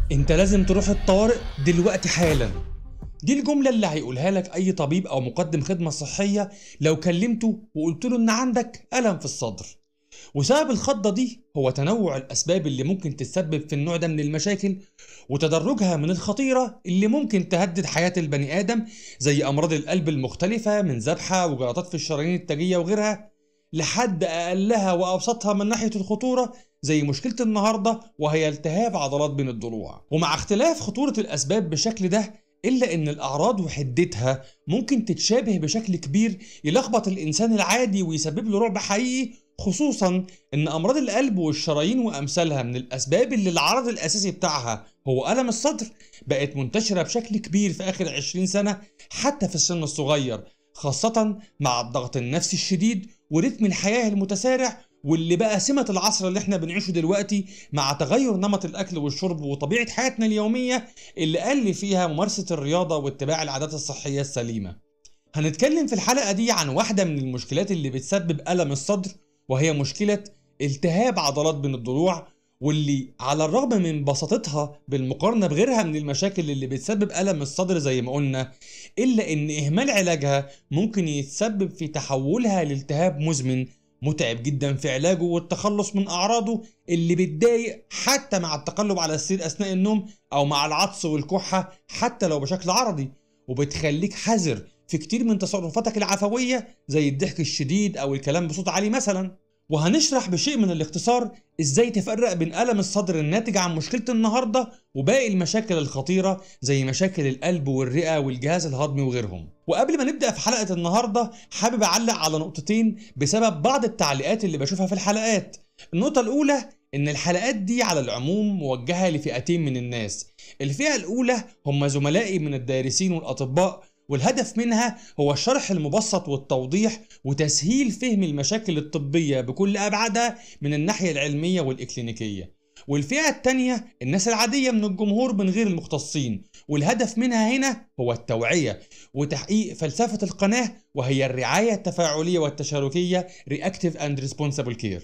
انت لازم تروح الطوارئ دلوقتي حالا دي الجملة اللي هيقولها لك أي طبيب أو مقدم خدمة صحية لو كلمته وقلت له إن عندك ألم في الصدر وسبب الخضة دي هو تنوع الأسباب اللي ممكن تتسبب في النوع ده من المشاكل وتدرجها من الخطيرة اللي ممكن تهدد حياة البني آدم زي أمراض القلب المختلفة من ذبحة وجلطات في الشرايين التاجية وغيرها لحد أقلها وأبسطها من ناحية الخطورة زي مشكلة النهاردة وهي التهاب عضلات بين الضلوع ومع اختلاف خطورة الأسباب بالشكل ده إلا إن الأعراض وحدتها ممكن تتشابه بشكل كبير يلخبط الإنسان العادي ويسبب له رعب حقيقي خصوصا إن أمراض القلب والشرايين وأمثالها من الأسباب اللي العرض الأساسي بتاعها هو ألم الصدر بقت منتشرة بشكل كبير في آخر 20 سنة حتى في السن الصغير خاصة مع الضغط النفسي الشديد ورتم الحياة المتسارع واللي بقى سمة العصر اللي احنا بنعيشه دلوقتي مع تغير نمط الأكل والشرب وطبيعة حياتنا اليومية اللي قل فيها ممارسة الرياضة واتباع العادات الصحية السليمة هنتكلم في الحلقة دي عن واحدة من المشكلات اللي بتسبب ألم الصدر وهي مشكلة التهاب عضلات بين الضلوع واللي على الرغم من بساطتها بالمقارنة بغيرها من المشاكل اللي بتسبب ألم الصدر زي ما قلنا إلا إن إهمال علاجها ممكن يتسبب في تحولها لالتهاب مزمن متعب جدا في علاجه والتخلص من أعراضه اللي بتضايق حتى مع التقلب على السرير أثناء النوم أو مع العطس والكحة حتى لو بشكل عرضي وبتخليك حذر في كتير من تصرفاتك العفوية زي الضحك الشديد أو الكلام بصوت عالي مثلا وهنشرح بشيء من الاختصار ازاي تفرق بين ألم الصدر الناتج عن مشكلة النهاردة وباقي المشاكل الخطيرة زي مشاكل القلب والرئة والجهاز الهضمي وغيرهم وقبل ما نبدأ في حلقة النهاردة حابب أعلق على نقطتين بسبب بعض التعليقات اللي بشوفها في الحلقات النقطة الأولى إن الحلقات دي على العموم موجهة لفئتين من الناس الفئة الأولى هم زملائي من الدارسين والأطباء والهدف منها هو الشرح المبسط والتوضيح وتسهيل فهم المشاكل الطبية بكل أبعادها من الناحية العلمية والإكلينيكية والفئة التانية الناس العادية من الجمهور من غير المختصين والهدف منها هنا هو التوعية وتحقيق فلسفة القناة وهي الرعاية التفاعلية والتشاركية Reactive and Responsible Care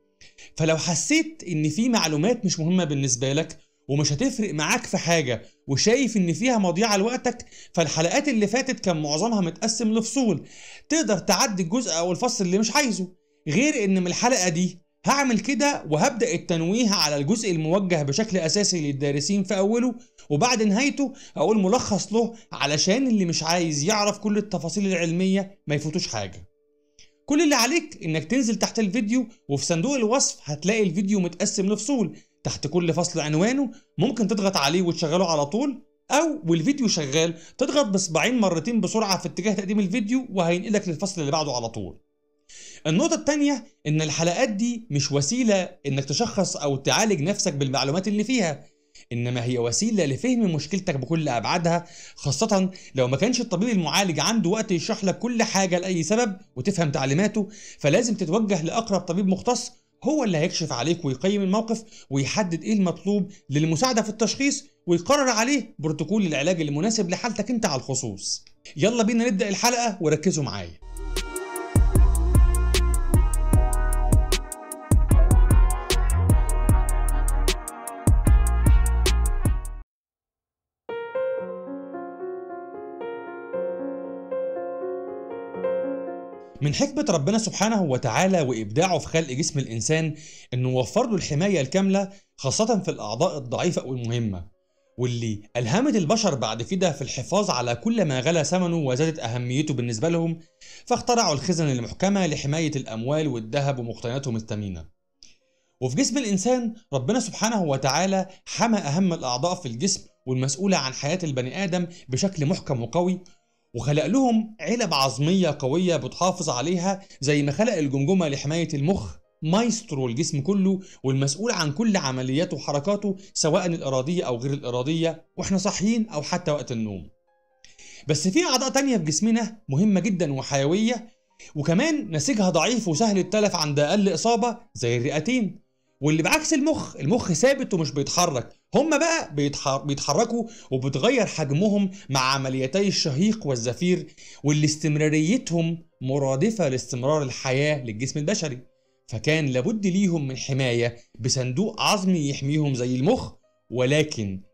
فلو حسيت ان في معلومات مش مهمة بالنسبة لك ومش هتفرق معاك في حاجة وشايف ان فيها مضيعة لوقتك فالحلقات اللي فاتت كان معظمها متقسم لفصول تقدر تعدي الجزء او الفصل اللي مش عايزه غير ان من الحلقة دي هعمل كده وهبدأ التنويه على الجزء الموجه بشكل أساسي للدارسين في أوله وبعد نهايته أقول ملخص له علشان اللي مش عايز يعرف كل التفاصيل العلمية ما يفوتوش حاجة كل اللي عليك انك تنزل تحت الفيديو وفي صندوق الوصف هتلاقي الفيديو متقسم لفصول تحت كل فصل عنوانه ممكن تضغط عليه وتشغله على طول او والفيديو شغال تضغط بصباعين مرتين بسرعه في اتجاه تقديم الفيديو وهينقلك للفصل اللي بعده على طول النقطة التانية إن الحلقات دي مش وسيلة إنك تشخص أو تعالج نفسك بالمعلومات اللي فيها إنما هي وسيلة لفهم مشكلتك بكل أبعادها خاصة لو ما كانش الطبيب المعالج عنده وقت يشرح لك كل حاجة لأي سبب وتفهم تعليماته فلازم تتوجه لأقرب طبيب مختص هو اللي هيكشف عليك ويقيم الموقف ويحدد ايه المطلوب للمساعده في التشخيص ويقرر عليه بروتوكول العلاج المناسب لحالتك انت على الخصوص يلا بينا نبدا الحلقه وركزوا معايا من حكمة ربنا سبحانه وتعالى وإبداعه في خلق جسم الإنسان إنه وفر له الحماية الكاملة خاصة في الأعضاء الضعيفة والمهمة واللي ألهمت البشر بعد كده في الحفاظ على كل ما غلى ثمنه وزادت أهميته بالنسبة لهم فاخترعوا الخزن المحكمة لحماية الأموال والذهب ومقتنياتهم الثمينة وفي جسم الإنسان ربنا سبحانه وتعالى حمى أهم الأعضاء في الجسم والمسؤولة عن حياة البني آدم بشكل محكم وقوي وخلق لهم علب عظمية قوية بتحافظ عليها زي ما خلق الجمجمة لحماية المخ مايسترو الجسم كله والمسؤول عن كل عملياته وحركاته سواء الإرادية أو غير الإرادية وإحنا صاحيين أو حتى وقت النوم بس في أعضاء تانية في جسمنا مهمة جدا وحيوية وكمان نسيجها ضعيف وسهل التلف عند أقل إصابة زي الرئتين واللي بعكس المخ المخ ثابت ومش بيتحرك هم بقى بيتحر... بيتحركوا وبتغير حجمهم مع عمليتي الشهيق والزفير واللي استمراريتهم مرادفة لاستمرار الحياة للجسم البشري فكان لابد ليهم من حماية بصندوق عظمي يحميهم زي المخ ولكن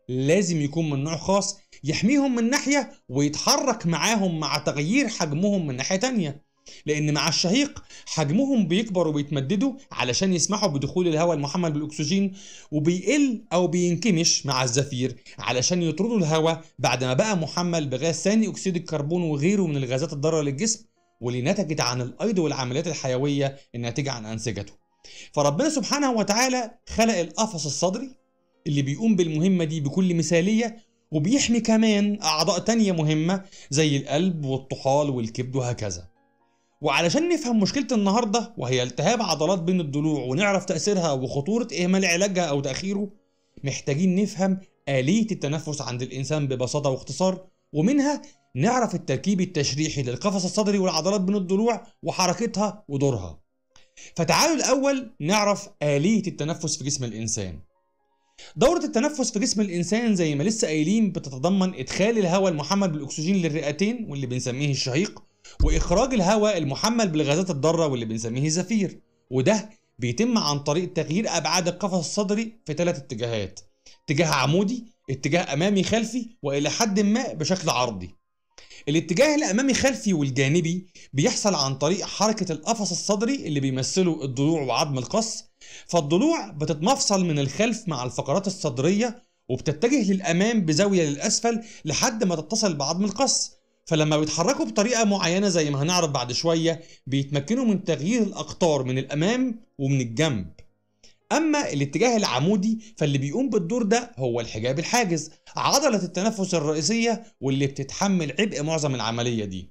لازم يكون من نوع خاص يحميهم من ناحية ويتحرك معاهم مع تغيير حجمهم من ناحية تانية لأن مع الشهيق حجمهم بيكبر وبيتمددوا علشان يسمحوا بدخول الهواء المحمل بالأكسجين وبيقل أو بينكمش مع الزفير علشان يطردوا الهواء بعد ما بقى محمل بغاز ثاني أكسيد الكربون وغيره من الغازات الضارة للجسم واللي نتجت عن الأيض والعمليات الحيوية الناتجة عن أنسجته فربنا سبحانه وتعالى خلق القفص الصدري اللي بيقوم بالمهمة دي بكل مثالية وبيحمي كمان أعضاء تانية مهمة زي القلب والطحال والكبد وهكذا وعلشان نفهم مشكلة النهاردة وهي التهاب عضلات بين الضلوع ونعرف تأثيرها وخطورة إهمال علاجها أو تأخيره محتاجين نفهم آلية التنفس عند الإنسان ببساطة واختصار ومنها نعرف التركيب التشريحي للقفص الصدري والعضلات بين الضلوع وحركتها ودورها فتعالوا الأول نعرف آلية التنفس في جسم الإنسان دورة التنفس في جسم الإنسان زي ما لسه قايلين بتتضمن إدخال الهواء المحمل بالأكسجين للرئتين واللي بنسميه الشهيق وإخراج الهواء المحمل بالغازات الضارة واللي بنسميه الزفير وده بيتم عن طريق تغيير أبعاد القفص الصدري في ثلاث اتجاهات اتجاه عمودي اتجاه أمامي خلفي وإلى حد ما بشكل عرضي الاتجاه الامامي خلفي والجانبي بيحصل عن طريق حركه القفص الصدري اللي بيمثله الضلوع وعظم القص فالضلوع بتتمفصل من الخلف مع الفقرات الصدريه وبتتجه للامام بزاويه للاسفل لحد ما تتصل بعظم القص فلما بيتحركوا بطريقه معينه زي ما هنعرف بعد شويه بيتمكنوا من تغيير الاقطار من الامام ومن الجنب اما الاتجاه العمودي فاللي بيقوم بالدور ده هو الحجاب الحاجز عضله التنفس الرئيسيه واللي بتتحمل عبء معظم العمليه دي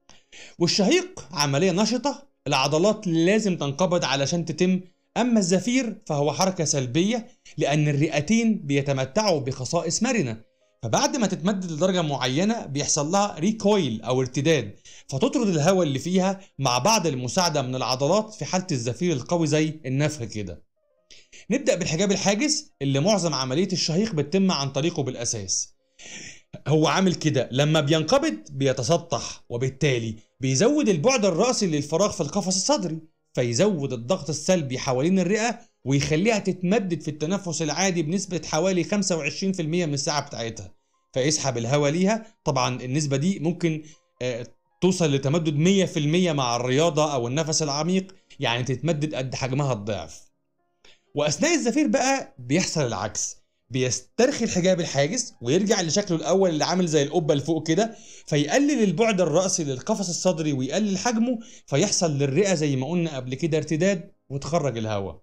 والشهيق عمليه نشطه العضلات لازم تنقبض علشان تتم اما الزفير فهو حركه سلبيه لان الرئتين بيتمتعوا بخصائص مرنه فبعد ما تتمدد لدرجه معينه بيحصل لها ريكويل او ارتداد فتطرد الهواء اللي فيها مع بعض المساعده من العضلات في حاله الزفير القوي زي النفخ كده نبدأ بالحجاب الحاجز اللي معظم عملية الشهيق بتتم عن طريقه بالأساس هو عامل كده لما بينقبض بيتسطح وبالتالي بيزود البعد الرأسي للفراغ في القفص الصدري فيزود الضغط السلبي حوالين الرئة ويخليها تتمدد في التنفس العادي بنسبة حوالي 25% من الساعة بتاعتها فيسحب الهواء ليها طبعا النسبة دي ممكن آه، توصل لتمدد 100% مع الرياضة أو النفس العميق يعني تتمدد قد حجمها الضعف واثناء الزفير بقى بيحصل العكس بيسترخي الحجاب الحاجز ويرجع لشكله الاول اللي عامل زي القبه اللي فوق كده فيقلل البعد الرأسي للقفص الصدري ويقلل حجمه فيحصل للرئه زي ما قلنا قبل كده ارتداد وتخرج الهواء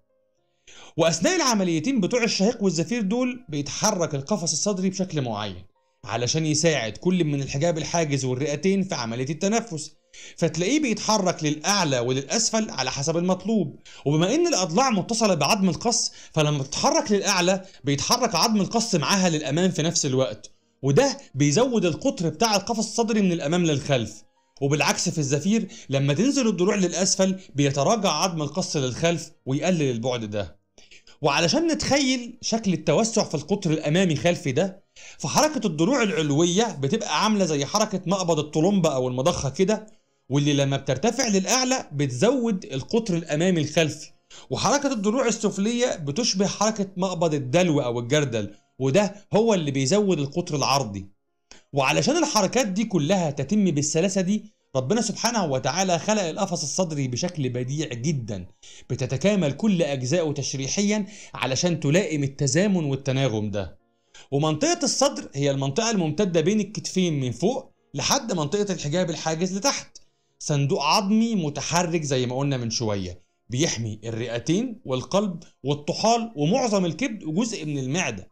واثناء العمليتين بتوع الشهيق والزفير دول بيتحرك القفص الصدري بشكل معين علشان يساعد كل من الحجاب الحاجز والرئتين في عمليه التنفس فتلاقيه بيتحرك للاعلى وللاسفل على حسب المطلوب وبما ان الاضلاع متصله بعظم القص فلما بتتحرك للاعلى بيتحرك عظم القص معاها للامام في نفس الوقت وده بيزود القطر بتاع القفص الصدري من الامام للخلف وبالعكس في الزفير لما تنزل الضلوع للاسفل بيتراجع عظم القص للخلف ويقلل البعد ده وعلشان نتخيل شكل التوسع في القطر الامامي خلفي ده فحركه الضلوع العلويه بتبقى عامله زي حركه مقبض الطلمبه او المضخه كده واللي لما بترتفع للأعلى بتزود القطر الأمامي الخلفي وحركة الضلوع السفلية بتشبه حركة مقبض الدلو أو الجردل وده هو اللي بيزود القطر العرضي وعلشان الحركات دي كلها تتم بالسلاسة دي ربنا سبحانه وتعالى خلق القفص الصدري بشكل بديع جدا بتتكامل كل أجزائه تشريحيا علشان تلائم التزامن والتناغم ده ومنطقة الصدر هي المنطقة الممتدة بين الكتفين من فوق لحد منطقة الحجاب الحاجز لتحت صندوق عظمي متحرك زي ما قلنا من شويه بيحمي الرئتين والقلب والطحال ومعظم الكبد وجزء من المعده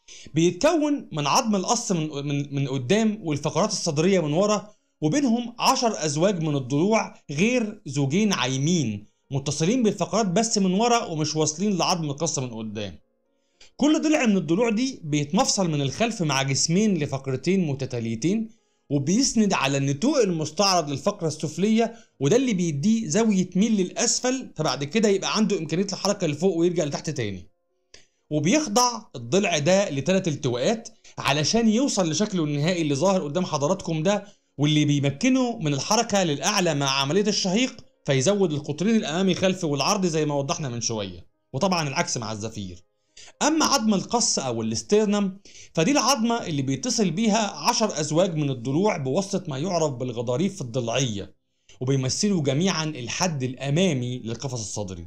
بيتكون من عظم القص من من من قدام والفقرات الصدريه من ورا وبينهم عشر ازواج من الضلوع غير زوجين عايمين متصلين بالفقرات بس من ورا ومش واصلين لعظم القص من قدام كل ضلع من الضلوع دي بيتمفصل من الخلف مع جسمين لفقرتين متتاليتين وبيسند على النتوء المستعرض للفقرة السفلية وده اللي بيديه زاوية ميل للأسفل فبعد كده يبقى عنده إمكانية الحركة لفوق ويرجع لتحت تاني وبيخضع الضلع ده لثلاث التواءات علشان يوصل لشكله النهائي اللي ظاهر قدام حضراتكم ده واللي بيمكنه من الحركة للأعلى مع عملية الشهيق فيزود القطرين الأمامي خلفي والعرضي زي ما وضحنا من شوية وطبعا العكس مع الزفير أما عظم القص أو الاسترنم فدي العظمة اللي بيتصل بيها عشر أزواج من الضلوع بواسطة ما يعرف بالغضاريف الضلعية وبيمثلوا جميعا الحد الأمامي للقفص الصدري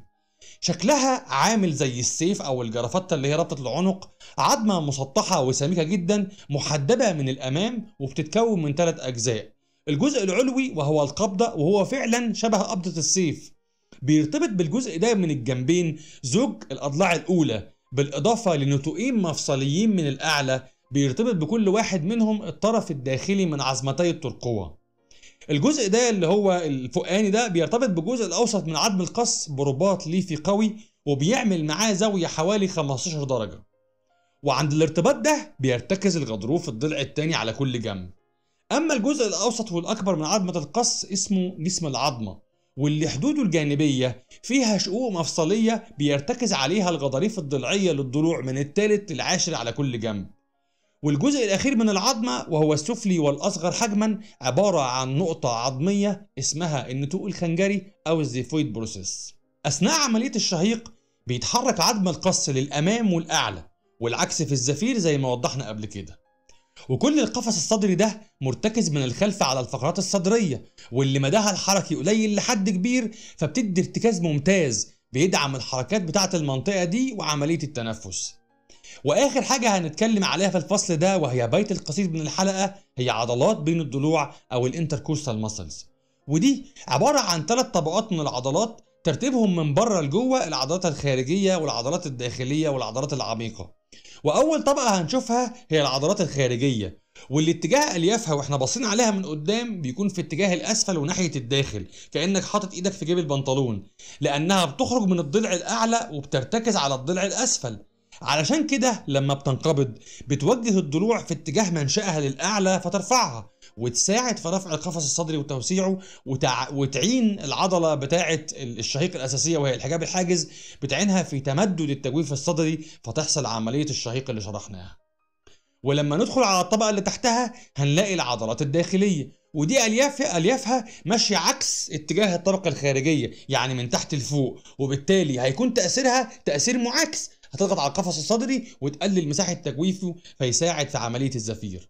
شكلها عامل زي السيف أو الجرافطة اللي هي ربطة العنق عظمة مسطحة وسميكة جدا محدبة من الأمام وبتتكون من ثلاث أجزاء الجزء العلوي وهو القبضة وهو فعلا شبه قبضة السيف بيرتبط بالجزء ده من الجنبين زوج الأضلاع الأولى بالإضافة لنتوئين مفصليين من الأعلى بيرتبط بكل واحد منهم الطرف الداخلي من عظمتي الترقوة الجزء ده اللي هو الفوقاني ده بيرتبط بالجزء الأوسط من عظم القص برباط ليفي قوي وبيعمل معاه زاوية حوالي 15 درجة وعند الارتباط ده بيرتكز الغضروف الضلع التاني على كل جنب أما الجزء الأوسط والأكبر من عظمة القص اسمه جسم العظمة واللي حدوده الجانبية فيها شقوق مفصلية بيرتكز عليها الغضاريف الضلعية للضلوع من الثالث للعاشر على كل جنب والجزء الأخير من العظمة وهو السفلي والأصغر حجما عبارة عن نقطة عظمية اسمها النتوء الخنجري أو الزيفويد بروسيس أثناء عملية الشهيق بيتحرك عظم القص للأمام والأعلى والعكس في الزفير زي ما وضحنا قبل كده وكل القفص الصدري ده مرتكز من الخلف على الفقرات الصدرية واللي مداها الحركي قليل لحد كبير فبتدي ارتكاز ممتاز بيدعم الحركات بتاعة المنطقة دي وعملية التنفس واخر حاجه هنتكلم عليها في الفصل ده وهي بيت القصيد من الحلقه هي عضلات بين الضلوع او الانتركوستال ماسلز ودي عباره عن ثلاث طبقات من العضلات ترتيبهم من بره لجوه العضلات الخارجيه والعضلات الداخليه والعضلات العميقه واول طبقه هنشوفها هي العضلات الخارجيه واللي اتجاه اليافها واحنا باصين عليها من قدام بيكون في اتجاه الاسفل وناحيه الداخل كانك حاطط ايدك في جيب البنطلون لانها بتخرج من الضلع الاعلى وبترتكز على الضلع الاسفل علشان كده لما بتنقبض بتوجه الضلوع في اتجاه منشأها للأعلى فترفعها وتساعد في رفع القفص الصدري وتوسيعه وتع... وتعين العضلة بتاعة الشهيق الأساسية وهي الحجاب الحاجز بتعينها في تمدد التجويف الصدري فتحصل عملية الشهيق اللي شرحناها ولما ندخل على الطبقة اللي تحتها هنلاقي العضلات الداخلية ودي الياف اليافها ماشيه عكس اتجاه الطبقه الخارجيه يعني من تحت لفوق وبالتالي هيكون تاثيرها تاثير معاكس هتضغط على القفص الصدري وتقلل مساحه تجويفه فيساعد في عمليه الزفير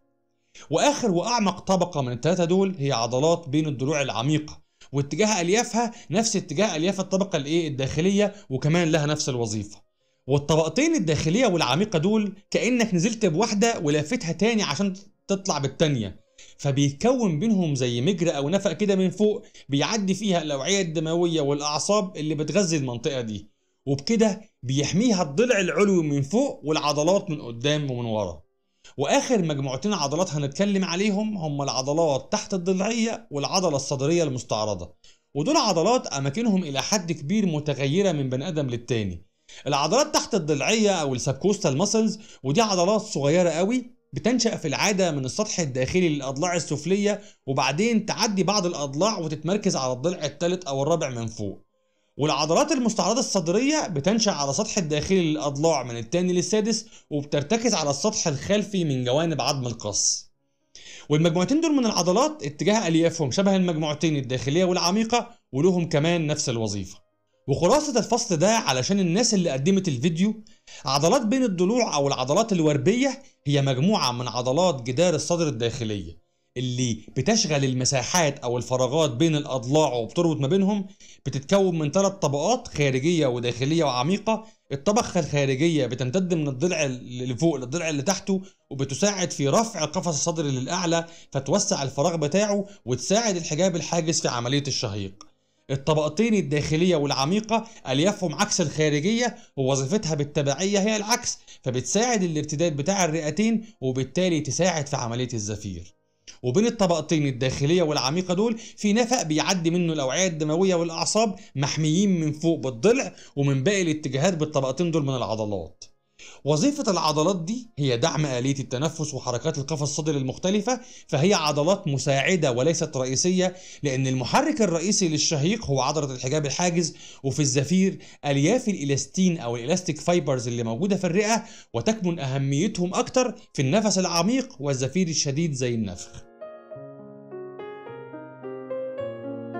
واخر واعمق طبقه من الثلاثه دول هي عضلات بين الضلوع العميقه واتجاه اليافها نفس اتجاه الياف الطبقه الايه الداخليه وكمان لها نفس الوظيفه والطبقتين الداخليه والعميقه دول كانك نزلت بواحده ولفتها تاني عشان تطلع بالتانيه فبيتكون بينهم زي مجرى او نفق كده من فوق بيعدي فيها الاوعيه الدمويه والاعصاب اللي بتغذي المنطقه دي وبكده بيحميها الضلع العلوي من فوق والعضلات من قدام ومن ورا واخر مجموعتين عضلات هنتكلم عليهم هم العضلات تحت الضلعيه والعضله الصدريه المستعرضه ودول عضلات اماكنهم الى حد كبير متغيره من بني ادم للتاني العضلات تحت الضلعيه او السبكوستال ماسلز ودي عضلات صغيره قوي بتنشأ في العادة من السطح الداخلي للأضلاع السفلية وبعدين تعدي بعض الأضلاع وتتمركز على الضلع الثالث أو الرابع من فوق والعضلات المستعرضة الصدرية بتنشأ على السطح الداخلي للأضلاع من الثاني للسادس وبترتكز على السطح الخلفي من جوانب عظم القص والمجموعتين دول من العضلات اتجاه أليافهم شبه المجموعتين الداخلية والعميقة ولهم كمان نفس الوظيفة وخلاصة الفصل ده علشان الناس اللي قدمت الفيديو عضلات بين الضلوع أو العضلات الوربية هي مجموعة من عضلات جدار الصدر الداخلية اللي بتشغل المساحات أو الفراغات بين الأضلاع وبتربط ما بينهم بتتكون من ثلاث طبقات خارجية وداخلية وعميقة الطبقة الخارجية بتمتد من الضلع اللي فوق للضلع اللي تحته وبتساعد في رفع القفص الصدري للأعلى فتوسع الفراغ بتاعه وتساعد الحجاب الحاجز في عملية الشهيق الطبقتين الداخلية والعميقة أليافهم عكس الخارجية ووظيفتها بالتبعية هي العكس فبتساعد الارتداد بتاع الرئتين وبالتالي تساعد في عملية الزفير وبين الطبقتين الداخلية والعميقة دول في نفق بيعدي منه الأوعية الدموية والأعصاب محميين من فوق بالضلع ومن باقي الاتجاهات بالطبقتين دول من العضلات وظيفة العضلات دي هي دعم آلية التنفس وحركات القفص الصدري المختلفة فهي عضلات مساعدة وليست رئيسية لأن المحرك الرئيسي للشهيق هو عضلة الحجاب الحاجز وفي الزفير ألياف الإلاستين أو الإلاستيك فايبرز اللي موجودة في الرئة وتكمن أهميتهم أكتر في النفس العميق والزفير الشديد زي النفخ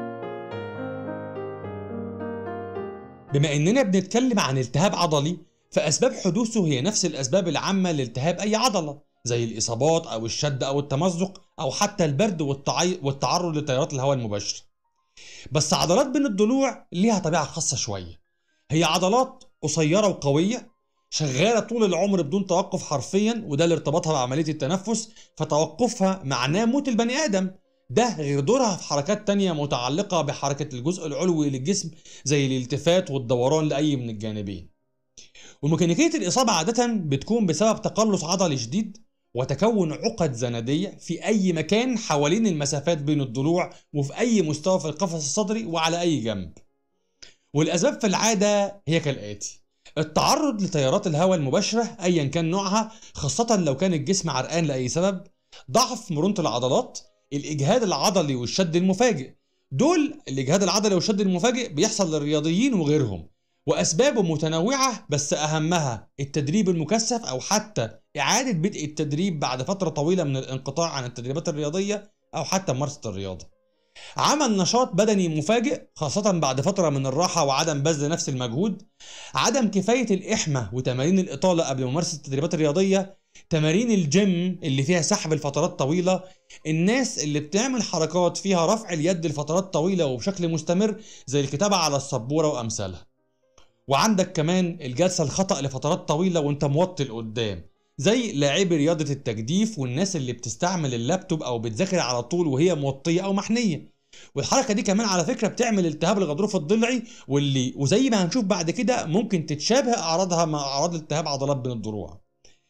بما اننا بنتكلم عن التهاب عضلي فأسباب حدوثه هي نفس الأسباب العامة لالتهاب أي عضلة زي الإصابات أو الشد أو التمزق أو حتى البرد والتعي... والتعرض لتيارات الهواء المباشرة بس عضلات بين الضلوع ليها طبيعة خاصة شوية هي عضلات قصيرة وقوية شغالة طول العمر بدون توقف حرفيا وده لارتباطها بعملية التنفس فتوقفها معناه موت البني آدم ده غير دورها في حركات تانية متعلقة بحركة الجزء العلوي للجسم زي الالتفات والدوران لأي من الجانبين وميكانيكية الإصابة عادة بتكون بسبب تقلص عضلي شديد وتكون عقد زندية في أي مكان حوالين المسافات بين الضلوع وفي أي مستوى في القفص الصدري وعلى أي جنب والأسباب في العادة هي كالآتي التعرض لتيارات الهواء المباشرة أيا كان نوعها خاصة لو كان الجسم عرقان لأي سبب ضعف مرونة العضلات الإجهاد العضلي والشد المفاجئ دول الإجهاد العضلي والشد المفاجئ بيحصل للرياضيين وغيرهم وأسبابه متنوعة بس أهمها التدريب المكثف أو حتى إعادة بدء التدريب بعد فترة طويلة من الانقطاع عن التدريبات الرياضية أو حتى ممارسة الرياضة عمل نشاط بدني مفاجئ خاصة بعد فترة من الراحة وعدم بذل نفس المجهود عدم كفاية الإحمى وتمارين الإطالة قبل ممارسة التدريبات الرياضية تمارين الجيم اللي فيها سحب لفترات طويلة الناس اللي بتعمل حركات فيها رفع اليد لفترات طويلة وبشكل مستمر زي الكتابة على السبورة وأمثالها وعندك كمان الجلسة الخطأ لفترات طويلة وانت موطي لقدام زي لاعبي رياضة التجديف والناس اللي بتستعمل اللابتوب أو بتذاكر على طول وهي موطية أو محنية والحركة دي كمان على فكرة بتعمل التهاب الغضروف الضلعي واللي وزي ما هنشوف بعد كده ممكن تتشابه أعراضها مع أعراض التهاب عضلات بين الضلوع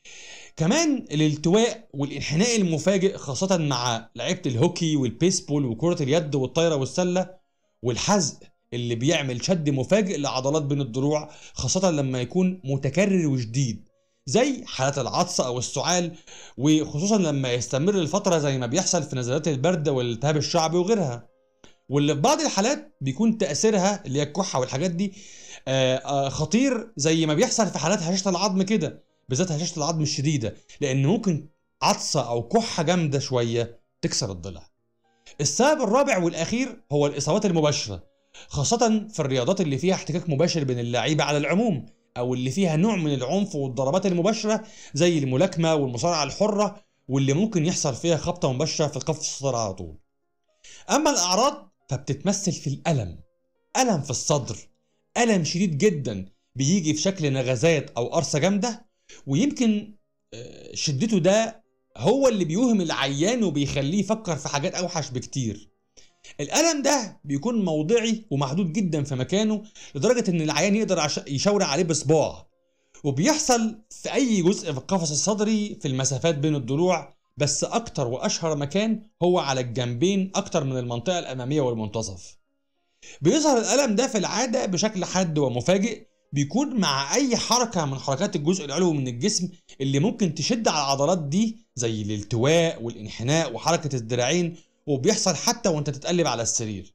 كمان الالتواء والانحناء المفاجئ خاصة مع لعيبة الهوكي والبيسبول وكرة اليد والطايرة والسلة والحزق اللي بيعمل شد مفاجئ لعضلات بين الضلوع خاصة لما يكون متكرر وشديد زي حالات العطس او السعال وخصوصا لما يستمر لفتره زي ما بيحصل في نزلات البرد والالتهاب الشعبي وغيرها واللي في بعض الحالات بيكون تاثيرها اللي هي الكحه والحاجات دي آه، آه، خطير زي ما بيحصل في حالات هشاشه العظم كده بالذات هشاشه العظم الشديده لان ممكن عطسه او كحه جامده شويه تكسر الضلع السبب الرابع والاخير هو الاصابات المباشره خاصة في الرياضات اللي فيها احتكاك مباشر بين اللعيبة على العموم أو اللي فيها نوع من العنف والضربات المباشرة زي الملاكمة والمصارعة الحرة واللي ممكن يحصل فيها خبطة مباشرة في القفص الصدر على طول. أما الأعراض فبتتمثل في الألم ألم في الصدر ألم شديد جدا بيجي في شكل نغزات أو قرصة جامدة ويمكن آه، شدته ده هو اللي بيوهم العيان وبيخليه يفكر في حاجات أوحش بكتير الألم ده بيكون موضعي ومحدود جدا في مكانه لدرجة إن العيان يقدر عش- يشاور عليه بصباع وبيحصل في أي جزء في القفص الصدري في المسافات بين الضلوع بس أكتر وأشهر مكان هو على الجنبين أكتر من المنطقة الأمامية والمنتصف بيظهر الألم ده في العادة بشكل حاد ومفاجئ بيكون مع أي حركة من حركات الجزء العلوي من الجسم اللي ممكن تشد على العضلات دي زي الالتواء والانحناء وحركة الذراعين وبيحصل حتى وانت تتقلب على السرير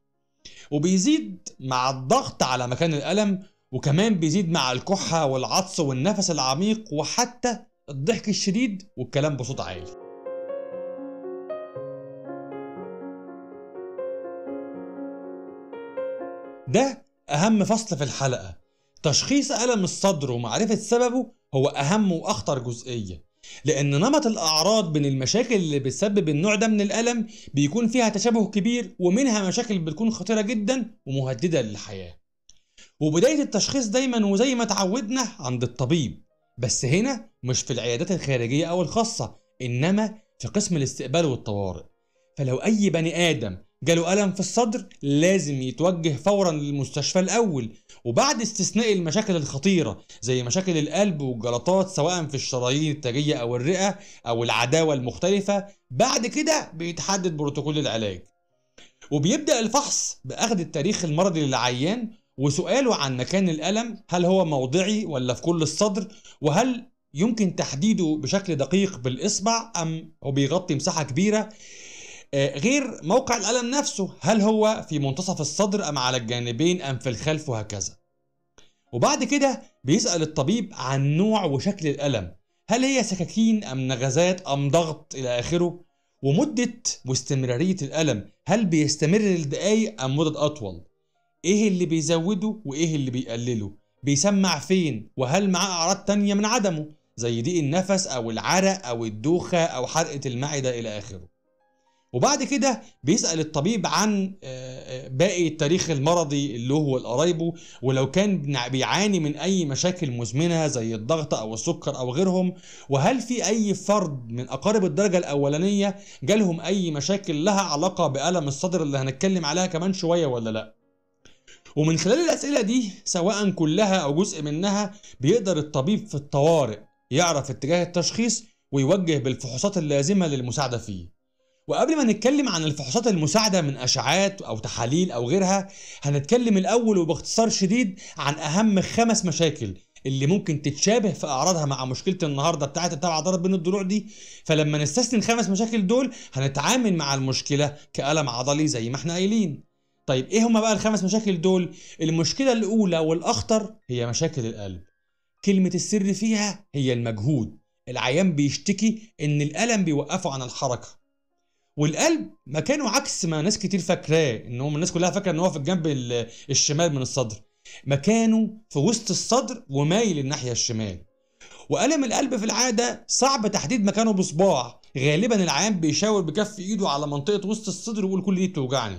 وبيزيد مع الضغط على مكان الألم وكمان بيزيد مع الكحة والعطس والنفس العميق وحتى الضحك الشديد والكلام بصوت عالي ده أهم فصل في الحلقة تشخيص ألم الصدر ومعرفة سببه هو أهم وأخطر جزئية لأن نمط الأعراض بين المشاكل اللي بتسبب النوع ده من الألم بيكون فيها تشابه كبير ومنها مشاكل بتكون خطيرة جدا ومهددة للحياة وبداية التشخيص دايما وزي ما اتعودنا عند الطبيب بس هنا مش في العيادات الخارجية أو الخاصة إنما في قسم الاستقبال والطوارئ فلو أي بني آدم جاله ألم في الصدر لازم يتوجه فورا للمستشفى الأول وبعد استثناء المشاكل الخطيرة زي مشاكل القلب والجلطات سواء في الشرايين التاجية أو الرئة أو العداوة المختلفة بعد كده بيتحدد بروتوكول العلاج وبيبدأ الفحص بأخذ التاريخ المرضي للعيان وسؤاله عن مكان الألم هل هو موضعي ولا في كل الصدر وهل يمكن تحديده بشكل دقيق بالإصبع أم هو بيغطي مساحة كبيرة آه، غير موقع الألم نفسه هل هو في منتصف الصدر أم على الجانبين أم في الخلف وهكذا وبعد كده بيسأل الطبيب عن نوع وشكل الألم هل هي سكاكين أم نغزات أم ضغط إلى آخره ومدة واستمرارية الألم هل بيستمر لدقايق أم مدد أطول إيه اللي بيزوده وإيه اللي بيقلله بيسمع فين وهل معاه اعراض تانية من عدمه زي ضيق النفس او العرق او الدوخة او حرقة المعدة الى اخره وبعد كده بيسأل الطبيب عن آه، آه، باقي التاريخ المرضي اللي هو قرايبه ولو كان بنع- بيعاني من أي مشاكل مزمنة زي الضغط أو السكر أو غيرهم وهل في أي فرد من أقارب الدرجة الأولانية جالهم أي مشاكل لها علاقة بألم الصدر اللي هنتكلم عليها كمان شوية ولا لأ ومن خلال الأسئلة دي سواء كلها أو جزء منها بيقدر الطبيب في الطوارئ يعرف اتجاه التشخيص ويوجه بالفحوصات اللازمة للمساعدة فيه وقبل ما نتكلم عن الفحوصات المساعدة من أشعات أو تحاليل أو غيرها هنتكلم الأول وباختصار شديد عن أهم خمس مشاكل اللي ممكن تتشابه في أعراضها مع مشكلة النهاردة بتاعت التبع عضلات بين الضلوع دي فلما نستثني الخمس مشاكل دول هنتعامل مع المشكلة كألم عضلي زي ما احنا قايلين طيب ايه هما بقى الخمس مشاكل دول المشكلة الأولى والأخطر هي مشاكل القلب كلمة السر فيها هي المجهود العيان بيشتكي إن الألم بيوقفه عن الحركة والقلب مكانه عكس ما ناس كتير فاكراه ان هم الناس كلها فاكره ان هو في الجنب ال- الشمال من الصدر مكانه في وسط الصدر ومايل الناحيه الشمال والم القلب في العاده صعب تحديد مكانه بصباع غالبا العيان بيشاور بكف ايده على منطقه وسط الصدر ويقول كل دي بتوجعني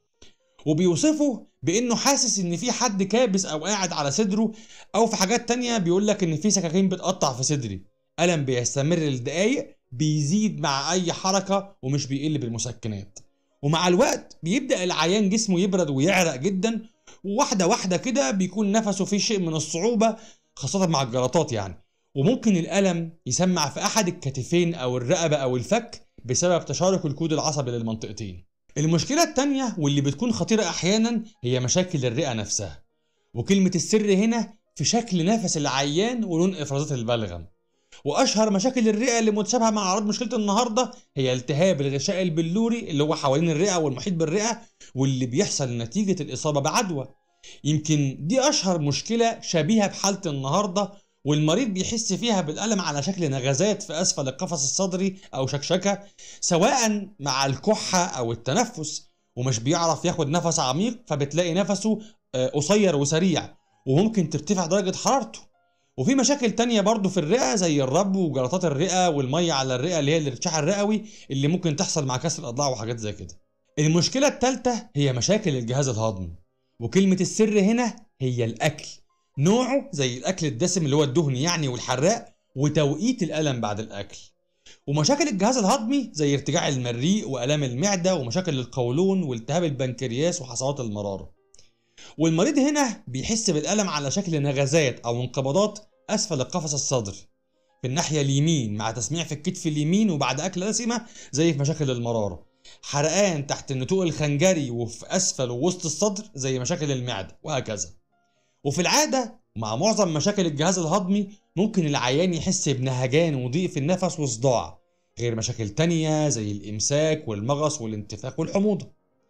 وبيوصفه بانه حاسس ان في حد كابس او قاعد على صدره او في حاجات تانية بيقول لك ان في سكاكين بتقطع في صدري الم بيستمر لدقايق بيزيد مع اي حركه ومش بيقل بالمسكنات ومع الوقت بيبدا العيان جسمه يبرد ويعرق جدا وواحده واحده كده بيكون نفسه فيه شيء من الصعوبه خاصه مع الجلطات يعني وممكن الالم يسمع في احد الكتفين او الرقبه او الفك بسبب تشارك الكود العصبي للمنطقتين المشكله التانية واللي بتكون خطيره احيانا هي مشاكل الرئه نفسها وكلمه السر هنا في شكل نفس العيان ولون افرازات البلغم واشهر مشاكل الرئه اللي متشابهه مع اعراض مشكله النهارده هي التهاب الغشاء البلوري اللي هو حوالين الرئه والمحيط بالرئه واللي بيحصل نتيجه الاصابه بعدوى يمكن دي اشهر مشكله شبيهه بحاله النهارده والمريض بيحس فيها بالالم على شكل نغزات في اسفل القفص الصدري او شكشكه سواء مع الكحه او التنفس ومش بيعرف ياخد نفس عميق فبتلاقي نفسه آه، قصير وسريع وممكن ترتفع درجه حرارته وفي مشاكل تانية برضو في الرئة زي الربو وجلطات الرئة والمية على الرئة اللي هي الارتشاح الرئوي اللي ممكن تحصل مع كسر الأضلاع وحاجات زي كده. المشكلة التالتة هي مشاكل الجهاز الهضمي وكلمة السر هنا هي الأكل نوعه زي الأكل الدسم اللي هو الدهني يعني والحراق وتوقيت الألم بعد الأكل. ومشاكل الجهاز الهضمي زي ارتجاع المريء وآلام المعدة ومشاكل القولون والتهاب البنكرياس وحصوات المرارة. والمريض هنا بيحس بالألم على شكل نغزات أو انقباضات أسفل القفص الصدري في الناحية اليمين مع تسميع في الكتف اليمين وبعد أكل دسمة زي في مشاكل المرارة حرقان تحت النتوء الخنجري وفي أسفل ووسط الصدر زي مشاكل المعدة وهكذا وفي العادة مع معظم مشاكل الجهاز الهضمي ممكن العيان يحس بنهجان وضيق في النفس وصداع غير مشاكل تانية زي الإمساك والمغص والانتفاخ والحموضة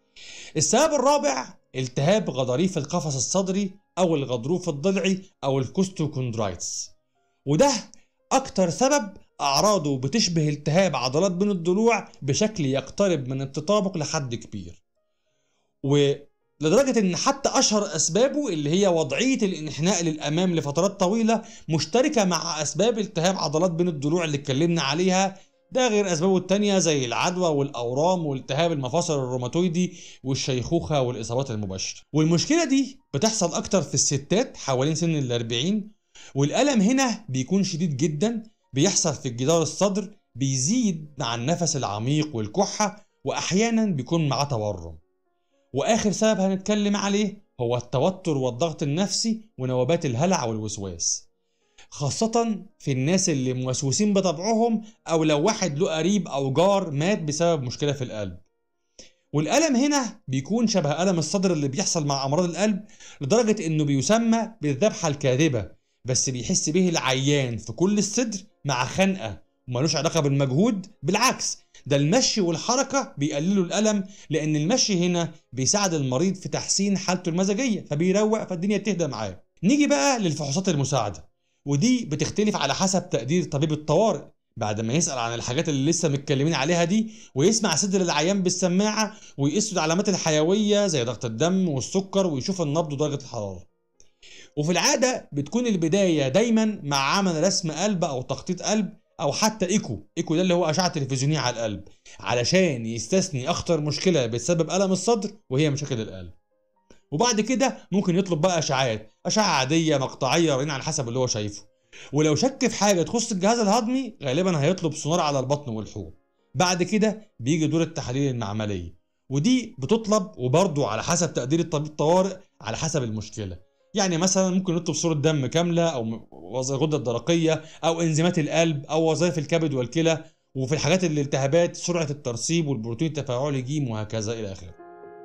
السبب الرابع التهاب غضاريف القفص الصدري أو الغضروف الضلعي أو الكوستوكوندرايتس وده أكتر سبب أعراضه بتشبه التهاب عضلات بين الضلوع بشكل يقترب من التطابق لحد كبير ولدرجة إن حتى أشهر أسبابه اللي هي وضعية الانحناء للأمام لفترات طويلة مشتركة مع أسباب التهاب عضلات بين الضلوع اللي اتكلمنا عليها ده غير أسبابه التانية زي العدوى والأورام والتهاب المفاصل الروماتويدي والشيخوخة والإصابات المباشرة والمشكلة دي بتحصل أكتر في الستات حوالين سن الأربعين والألم هنا بيكون شديد جدا بيحصل في جدار الصدر بيزيد مع النفس العميق والكحة وأحيانا بيكون معاه تورم وآخر سبب هنتكلم عليه هو التوتر والضغط النفسي ونوبات الهلع والوسواس خاصة في الناس اللي موسوسين بطبعهم أو لو واحد له قريب أو جار مات بسبب مشكلة في القلب والألم هنا بيكون شبه ألم الصدر اللي بيحصل مع أمراض القلب لدرجة إنه بيسمى بالذبحة الكاذبة بس بيحس به العيان في كل الصدر مع خنقة وملوش علاقة بالمجهود بالعكس ده المشي والحركة بيقللوا الألم لأن المشي هنا بيساعد المريض في تحسين حالته المزاجية فبيروق فالدنيا تهدى معاه نيجي بقى للفحوصات المساعدة ودي بتختلف على حسب تقدير طبيب الطوارئ بعد ما يسأل عن الحاجات اللي لسه متكلمين عليها دي ويسمع صدر العيان بالسماعة ويقيس العلامات الحيوية زي ضغط الدم والسكر ويشوف النبض ودرجة الحرارة وفي العادة بتكون البداية دايما مع عمل رسم قلب أو تخطيط قلب أو حتى إيكو إيكو ده اللي هو أشعة تلفزيونية على القلب علشان يستثني أخطر مشكلة بتسبب ألم الصدر وهي مشاكل القلب وبعد كده ممكن يطلب بقى اشعاعات اشعه عاديه مقطعيه رنين على حسب اللي هو شايفه ولو شك في حاجه تخص الجهاز الهضمي غالبا هيطلب سونار على البطن والحوض بعد كده بيجي دور التحاليل المعمليه ودي بتطلب وبرضه على حسب تقدير الطبيب الطوارئ على حسب المشكله يعني مثلا ممكن نطلب صوره دم كامله او وظائف الغده الدرقيه او انزيمات القلب او وظائف الكبد والكلى وفي الحاجات الالتهابات سرعه الترسيب والبروتين التفاعلي ج وهكذا الى اخره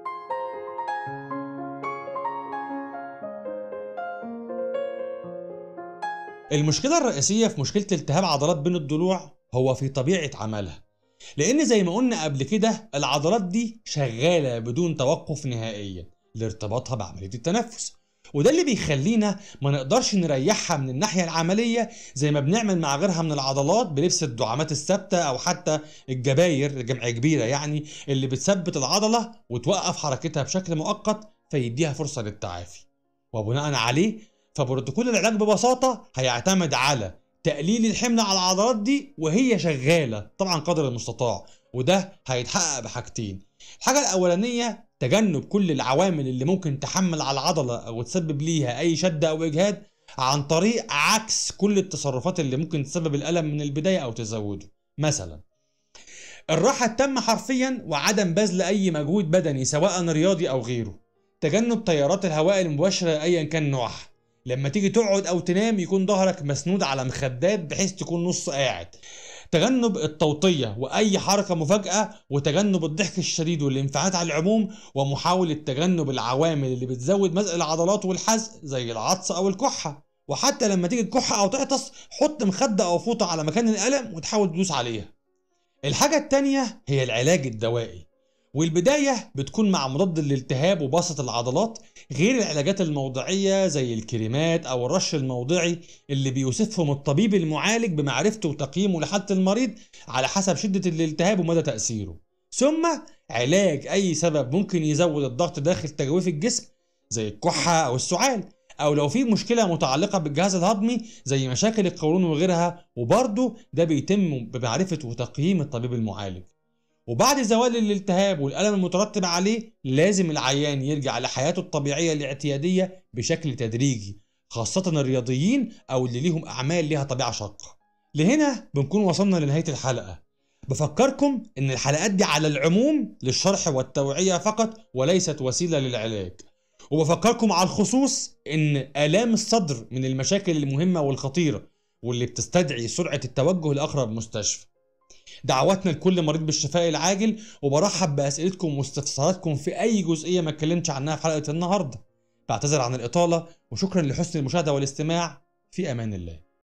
المشكلة الرئيسية في مشكلة التهاب عضلات بين الضلوع هو في طبيعة عملها لأن زي ما قلنا قبل كده العضلات دي شغالة بدون توقف نهائيا لارتباطها بعملية التنفس وده اللي بيخلينا ما نقدرش نريحها من الناحية العملية زي ما بنعمل مع غيرها من العضلات بلبس الدعامات الثابتة أو حتى الجباير جمع كبيرة يعني اللي بتثبت العضلة وتوقف حركتها بشكل مؤقت فيديها فرصة للتعافي وبناء عليه فبروتوكول العلاج ببساطه هيعتمد على تقليل الحمل على العضلات دي وهي شغاله طبعا قدر المستطاع وده هيتحقق بحاجتين الحاجه الاولانيه تجنب كل العوامل اللي ممكن تحمل على العضله او تسبب ليها اي شد او اجهاد عن طريق عكس كل التصرفات اللي ممكن تسبب الالم من البدايه او تزوده مثلا الراحه التامه حرفيا وعدم بذل اي مجهود بدني سواء رياضي او غيره تجنب تيارات الهواء المباشره ايا كان نوعها لما تيجي تقعد او تنام يكون ظهرك مسنود على مخدات بحيث تكون نص قاعد تجنب التوطية وأي حركة مفاجأة وتجنب الضحك الشديد والانفعالات على العموم ومحاولة تجنب العوامل اللي بتزود مزق العضلات والحزق زي العطس أو الكحة وحتى لما تيجي تكح أو تعطس حط مخدة أو فوطة على مكان الألم وتحاول تدوس عليها الحاجة التانية هي العلاج الدوائي والبداية بتكون مع مضاد للالتهاب وبسط العضلات غير العلاجات الموضعية زي الكريمات أو الرش الموضعي اللي بيوصفهم الطبيب المعالج بمعرفته وتقييمه لحالة المريض على حسب شدة الالتهاب ومدى تأثيره ثم علاج أي سبب ممكن يزود الضغط داخل تجويف الجسم زي الكحة أو السعال أو لو في مشكلة متعلقة بالجهاز الهضمي زي مشاكل القولون وغيرها وبرضه ده بيتم بمعرفة وتقييم الطبيب المعالج وبعد زوال الالتهاب والألم المترتب عليه لازم العيان يرجع لحياته الطبيعية الاعتيادية بشكل تدريجي خاصة الرياضيين أو اللي ليهم أعمال ليها طبيعة شاقة لهنا بنكون وصلنا لنهاية الحلقة بفكركم إن الحلقات دي على العموم للشرح والتوعية فقط وليست وسيلة للعلاج وبفكركم على الخصوص إن آلام الصدر من المشاكل المهمة والخطيرة واللي بتستدعي سرعة التوجه لأقرب مستشفى دعواتنا لكل مريض بالشفاء العاجل وبرحب باسئلتكم واستفساراتكم في اي جزئيه ما اتكلمتش عنها في حلقه النهارده بعتذر عن الاطاله وشكرا لحسن المشاهده والاستماع في امان الله